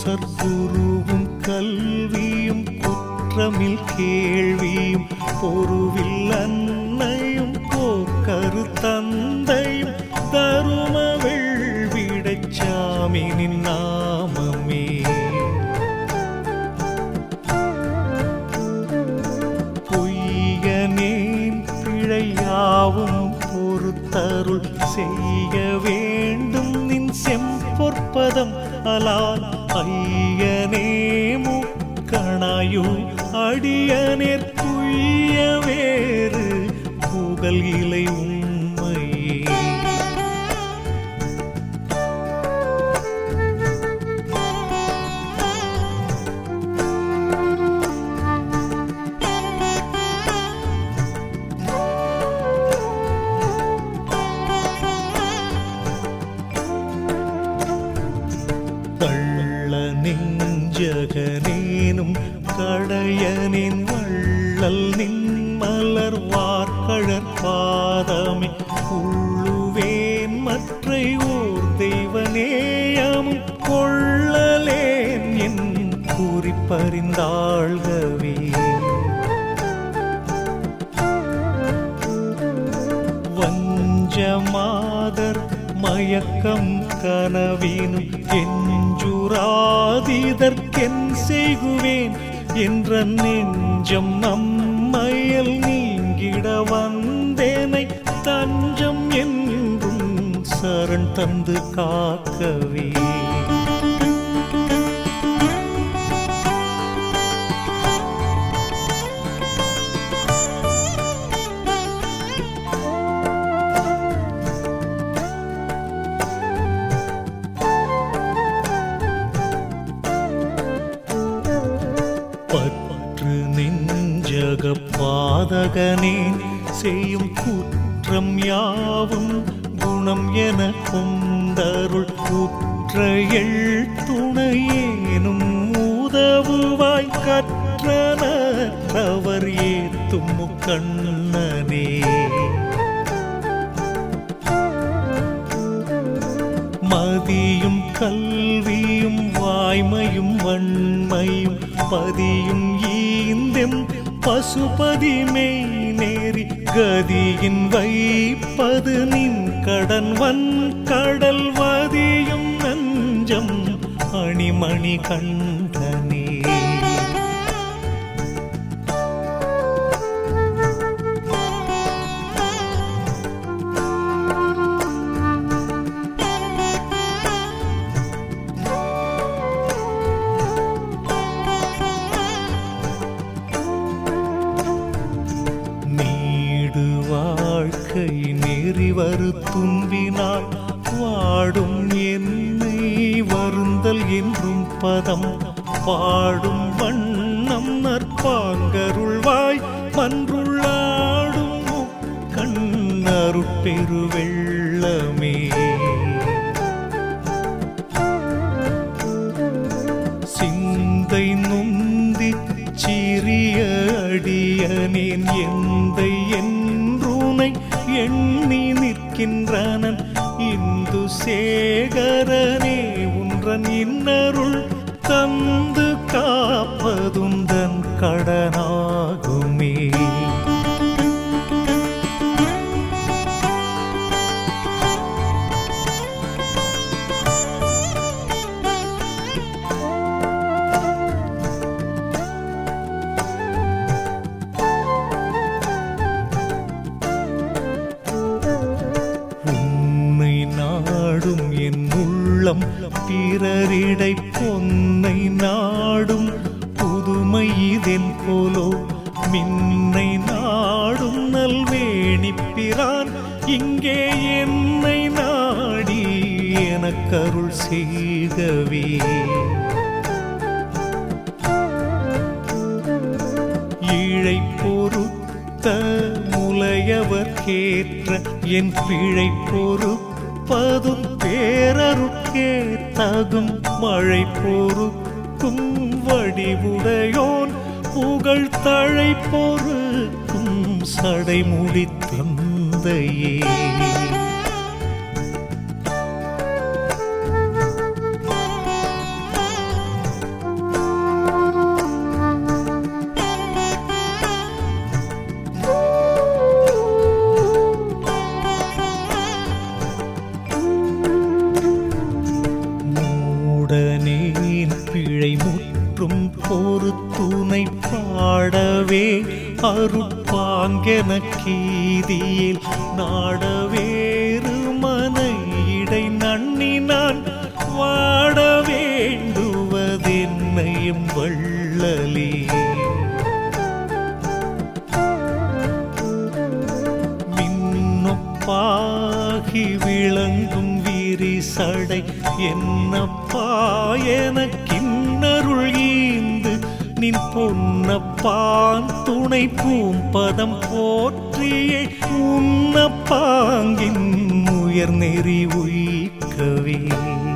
சற்குருவும் கல்வியும் குற்றமில் கேள்வியும் பொருவில் அன்னையும் போக்கரு தந்தையும் தரும வெள்விடச் சாமினின் நாமமே பொய்யனேன் பிழையாவும் பொறுத்தருள் செய்ய வேண்டும் நின் செம்பொற்பதம் அலால் ஐயனே முக்கணாயு அடியனேற் புய்ய வேறு புகழ் இலை உண்மையே கள்ள நெஞ்சகனேனும் கடையனின் வள்ளல் நின் மலர் வார்கழற் பாதமே உள்ளுவேன் மற்றை ஓர் தெய்வநேயமும் கொள்ளலேன் என் குறிப்பறிந்தாள்கவே வஞ்சமாதர் மயக்கம் கனவினும் எஞ்சுராதிதற்கென் செய்குவேன் என்ற நெஞ்சம் நம்மையல் நீங்கிட வந்தேனை தஞ்சம் என்றும் சரண் தந்து காக்கவே பற்று நெஞ்சக பாதகனேன் செய்யும் குற்றம் யாவும் குணம் என கொண்டருள் குற்ற எள் துணையேனும் உதவுவாய் கற்றனர் ஏத்தும் முக்கண்ணனே மதியும் கல்வியும் வாய்மையும் வன்மையும் பதியும் ஈந்தெம் பசுபதி மெய் நேரி கதியின் வைப்பது நின் கடன் வன் கடல் வதியும் நஞ்சம் அணிமணி கண்டனே நீடு வாழ்க்கை நெறிவரு துன்பினால் வாடும் என்னை வருந்தல் என்றும் பதம் பாடும் வண்ணம் நற்பாங்கருள்வாய் மன்றுள்ளாடும் கண்ணருட்பெரு வெள்ளமே சிந்தை நொந்தி சிறிய அடியனேன் எந்தை என்றுனை எண்ணி நிற்கின்றனன் இந்து சேகரனே உன்றன் இன்னருள் தந்து காப்பதுந்தன் கடனாகுமே உன்னை நாடும் என் உள்ளம் பிறரிடை பொன்னை நாடும் புதுமை இதென் போலோ மின்னை நாடும் நல்வேணி பிரான் இங்கே என்னை நாடி எனக்கருள் செய்கவே ஈழை பொறுத்த முலையவர்க்கேற்ற என் பிழை பொறுப்பதும் பேரருக்கே தகும் மழை பொறுக்கும் வடிவுடையோன் புகழ் தழை பொறுக்கும் சடைமுடி தந்தையே ஆடவே அருட்பாங்கென கீதியில் நாடவேறு மனை இடை நன்னி நான் வாட வேண்டுவதென்னையும் வள்ளலே மின்னொப்பாகி விளங்கும் விரிசடை என்னப்பா எனக்கின்னருள் ஈந்து நின் பொன்னப்பான் துணை பூம்பதம் போற்றியே உன்னப்பாங்கின் உயர் நெறி உயிக்கவே